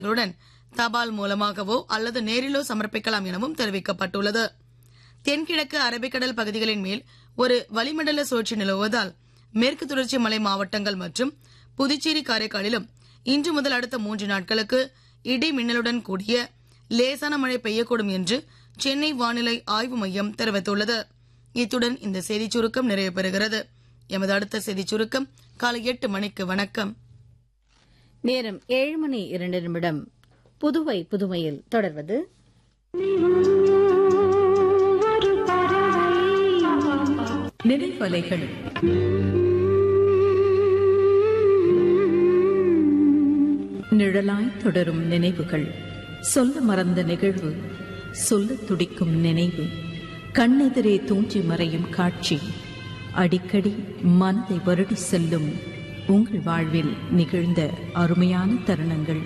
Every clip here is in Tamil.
உடன் தபால் மூலமாகவோ அல்லது நேரிலோ சமர்ப்பிக்கலாம் எனவும் தெரிவிக்கப்பட்டுள்ளது தென்கிழக்கு அரபிக்கடல் பகுதிகளின் மேல் ஒரு வளிமண்டல சுழற்சி நிலவுவதால் மேற்கு தொடர்ச்சி மலை மாவட்டங்கள் மற்றும் புதுச்சேரி காரைக்காலிலும் இன்று முதல் அடுத்த மூன்று நாட்களுக்கு இடி மின்னலுடன் கூடிய லேசான மழை பெய்யக்கூடும் என்று சென்னை வானிலை ஆய்வு மையம் தெரிவித்துள்ளது இத்துடன் இந்த செய்திச் சுருக்கம் நிறைவு பெறுகிறது எமது அடுத்த செய்திச் சுருக்கம் காலை எட்டு மணிக்கு வணக்கம் நேரம் ஏழு மணி இரண்டு நிமிடம் புதுவை புதுமையில் தொடர்வது நினைவலைகள் நிழலாய் தொடரும் நினைவுகள் சொல்ல மறந்த நிகழ்வு சொல்ல துடிக்கும் நினைவு கண்ணெதிரே தூஞ்சி மறையும் காட்சி அடிக்கடி மனதை வருடி செல்லும் உங்கள் வாழ்வில் நிகழ்ந்த அருமையான தருணங்கள்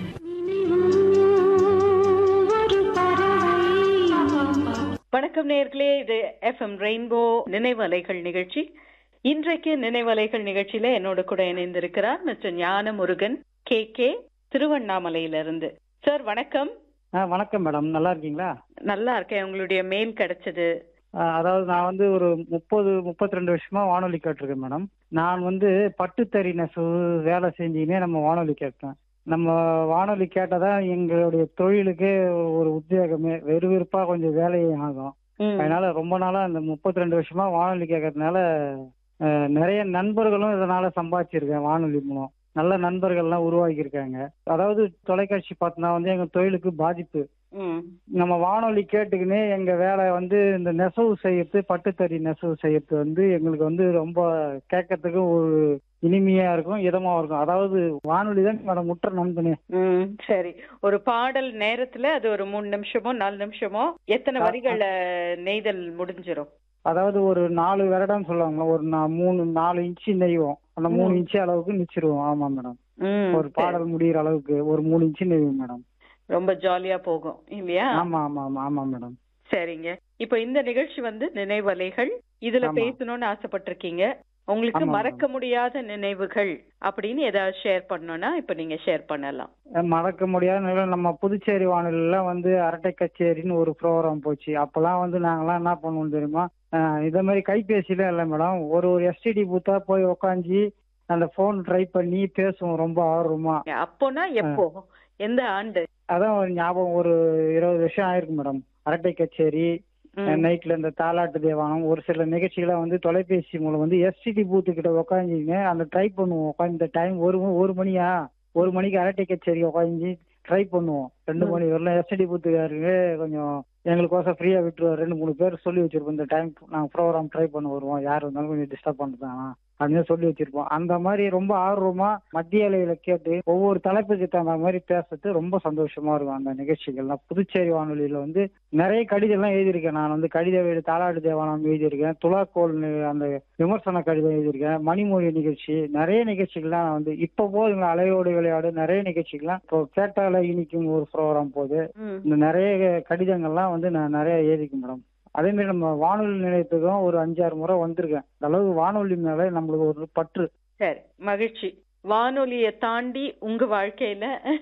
வணக்கம் நேர்களே இது எஃப்எம் ரெயின்போ நினைவலைகள் நிகழ்ச்சி இன்றைக்கு நினைவலைகள் நிகழ்ச்சியில என்னோட கூட இணைந்திருக்கிறார் mister Gnana Murugan K K திருவண்ணாமலையிலிருந்து சார் வணக்கம் ஆ வணக்கம் மேடம் நல்லா இருக்கீங்களா நல்லா இருக்கேன் உங்களுடைய மெயில் கிடைச்சது ஆ, அதாவது நான் வந்து ஒரு முப்பது முப்பத்தி ரெண்டு வருஷமா வானொலி கேட்டிருக்கேன் மேடம் நான் வந்து பட்டுத்தறி நெசவு வேலை செஞ்சுக்கினே நம்ம வானொலி கேட்பேன் நம்ம வானொலி கேட்டாதான் எங்களுடைய தொழிலுக்கே ஒரு உத்வேகமே வெறுவிறுப்பா கொஞ்சம் வேலையும் ஆகும் ம். அதனால ரொம்ப நாளா அந்த முப்பத்தி ரெண்டு வருஷமா வானொலி கேட்கறதுனால அஹ், நிறைய நண்பர்களும் இதனால சம்பாதிச்சிருக்கேன் வானொலி மூலம் நல்ல நண்பர்கள்லாம் உருவாக்கி இருக்காங்க அதாவது தொலைக்காட்சி பார்த்தனா வந்து எங்க தொழிலுக்கு பாதிப்பு ம். நம்ம வானொலி கேட்டுக்கினே எங்க வேலை வந்து இந்த நெசவு செய்யறது பட்டுத்தறி நெசவு செய்யறது வந்து எங்களுக்கு வந்து ரொம்ப கேட்கறதுக்கு ஒரு இனிமையா இருக்கும் இதமா இருக்கும் அதாவது வானொலி தான் மேடம் முற்ற நண்பனே ம், சரி ஒரு பாடல் நேரத்துல அது ஒரு மூணு நிமிஷமோ நாலு நிமிஷமோ எத்தனை ஆ, வரிகள நெய்தல் முடிஞ்சிரும் அதாவது ஒரு நாலு வருடம் சொல்லுவாங்க ஒரு நா- மூணு நாலு இன்ச்சு நெய்வோம் அந்த மூணு ம். இன்ச்சு அளவுக்கு நிச்சிருவோம் ஆமா மேடம் ம், ஒரு சரி. பாடல் முடியிற அளவுக்கு ஒரு மூணு இன்ச்சு நெய்வோம் மேடம் ரொம்ப ஜாலியா போகும் இல்லையா ஆமா ஆமா ஆமா ஆமா மேடம் சரிங்க இப்போ இந்த நிகழ்ச்சி வந்து நினைவலைகள் இதுல ஆமா. பேசணும்னு ஆசைப்பட்டிருக்கீங்க உங்களுக்கு ஆமா, மறக்க முடியாத நினைவுகள் அப்படின்னு ஏதாவது ஷேர் பண்ணணும்னா இப்ப நீங்க ஷேர் பண்ணலாம் அஹ் மறக்க முடியாத நிலையில நம்ம புதுச்சேரி வானொலியில வந்து அரட்டை கச்சேரின்னு ஒரு ப்ரோக்ராம் போச்சு அப்பெல்லாம் வந்து நாங்கெல்லாம் என்ன பண்ணுவோம் தெரியுமா அஹ் இதே மாதிரி கைபேசியில இல்லை மேடம் ஒரு ஒரு எஸ்டிடி பூத்தா போய் உக்காஞ்சி அந்த போன் ட்ரை பண்ணி பேசுவோம் ரொம்ப ஆர்வமா அப்போனா எப்போ எந்த ஆண்டு அதான் ஒரு ஞாபகம் ஒரு இருபது வருஷம் ஆயிருக்கு மேடம் அரட்டை கச்சேரி ம். நைட்ல இந்த தாலாட்டு தேவானம் ஒரு சில நிகழ்ச்சிகளை வந்து தொலைபேசி மூலம் வந்து எஸ்டிடி பூத்து கிட்ட உக்காஞ்சிங்க அந்த ட்ரை பண்ணுவோம் உட்காந்து இந்த டைம் ஒரு ம- ஒரு மணியா ஒரு மணிக்கு அரட்டை கச்சேரி உட்காந்து ட்ரை பண்ணுவோம் ரெண்டு ம். மணி வரலாம் எஸ்டிடி பூத்துக்காரங்க கொஞ்சம் எங்களுக்கோசம் ஃப்ரீயா விட்டுருவார் ரெண்டு மூணு பேர் சொல்லி வச்சிருப்போம் இந்த டைம் நாங்கள் ப்ரோக்ராம் ட்ரை பண்ண வருவோம் யார் இருந்தாலும் கொஞ்சம் டிஸ்டர்ப் பண்ணுறாங்க அப்படின்னு சொல்லி வச்சிருப்போம் அந்த மாதிரி ரொம்ப ஆர்வமா மத்திய அலையில கேட்டு ஒவ்வொரு தலைப்புக்கு தகுந்த மாதிரி பேசுறது ரொம்ப சந்தோஷமா இருக்கும் அந்த நிகழ்ச்சிகள்லாம் புதுச்சேரி வானொலியில வந்து நிறைய கடிதம்லாம் எழுதியிருக்கேன் நான் வந்து கடித வீடு தாலாட்டு தேவானம் எழுதியிருக்கேன் துலாக்கோல் நி- அந்த விமர்சன கடிதம் எழுதியிருக்கேன் மணிமொழி நிகழ்ச்சி நிறைய நிகழ்ச்சிகள்லாம் வந்து இப்போ போதுங்களா அலையோடு விளையாடு நிறைய நிகழ்ச்சிகள்லாம் இப்போ கேட்டால இனிக்கும் ஒரு ப்ரோக்ராம் போகுது ம். இந்த நிறைய கடிதங்கள்லாம் வந்து நான் நிறைய எழுதிக்கேன் மேடம் அதே மாதிரி நம்ம வானொலி நிலையத்துக்கும் ஒரு அஞ்சாறு முறை வந்திருக்கேன் அந்த அளவு வானொலி மேல நம்மளுக்கு ஒரு பற்று சரி மகிழ்ச்சி வானொலியை தாண்டி உங்க வாழ்க்கையில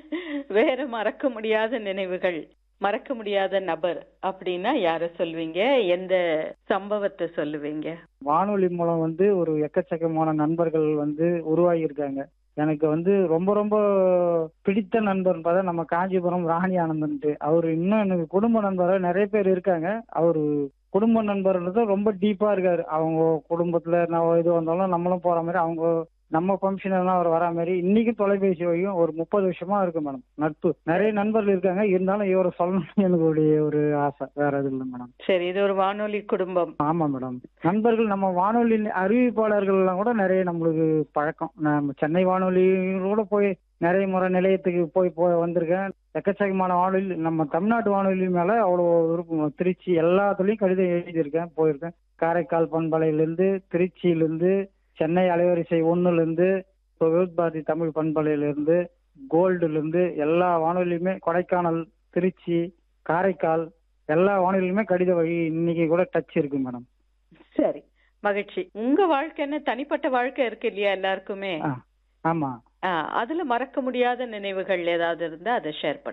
வேற மறக்க முடியாத நினைவுகள் மறக்க முடியாத நபர் அப்படின்னா யார சொல்வீங்க எந்த சம்பவத்தை சொல்லுவீங்க வானொலி மூலம் வந்து ஒரு எக்கச்சக்கமான நண்பர்கள் வந்து உருவாகி இருக்காங்க எனக்கு வந்து ரொம்ப ரொம்ப பிடித்த நண்பர் பார்த்தா நம்ம காஞ்சிபுரம் ராணி ஆனந்தன்ட்டு அவர் இன்னும் எனக்கு குடும்ப நண்பராக நிறைய பேர் இருக்காங்க அவரு குடும்ப நண்பர்ன்றது ரொம்ப டீப்பா இருக்காரு அவங்க குடும்பத்துல நான் இது வந்தாலும் நம்மளும் போற மாதிரி அவங்க நம்ம ஃபங்க்ஷன் எல்லாம் அவர் வரா மாதிரி இன்னைக்கும் தொலைபேசி வழியும் ஒரு முப்பது வருஷமா இருக்கு மேடம் நட்பு நிறைய நண்பர்கள் இருக்காங்க இருந்தாலும் இவரை சொல்லணும்னு எனக்கு ஒரு ஒரு ஆசை வேற எதுவும் இல்லை மேடம் சரி இது ஒரு வானொலி குடும்பம் ஆமா மேடம் நண்பர்கள் நம்ம வானொலி அறிவிப்பாளர்கள் எல்லாம் கூட நிறைய நம்மளுக்கு பழக்கம் நம்ம சென்னை வானொலி கூட போய் நிறைய முறை நிலையத்துக்கு போய் போய் வந்திருக்கேன் எக்கச்சக்கமான வானொலி நம்ம தமிழ்நாட்டு வானொலி மேல அவ்வளோ விருப்பம் திருச்சி எல்லாத்துலயும் கடிதம் எழுதியிருக்கேன் போயிருக்கேன் காரைக்கால் பண்பலையிலிருந்து திருச்சியிலிருந்து சென்னை அலைவரிசை ஒண்ணுல இருந்து இப்போ விருத்பாரதி தமிழ் பண்பலையில இருந்து கோல்டுல இருந்து எல்லா வானொலியுமே கொடைக்கானல் திருச்சி காரைக்கால் எல்லா வானொலியுமே கடித வழி இன்னைக்கு கூட டச் இருக்கு மேடம் சரி மகிழ்ச்சி உங்க வாழ்க்கைன்னு தனிப்பட்ட வாழ்க்கை இருக்கு இல்லையா எல்லாருக்குமே ஆ, ஆமா அதுல மறக்க முடியாத நினைவுகள் ஏதாவது இருந்தா அதை ஷேர்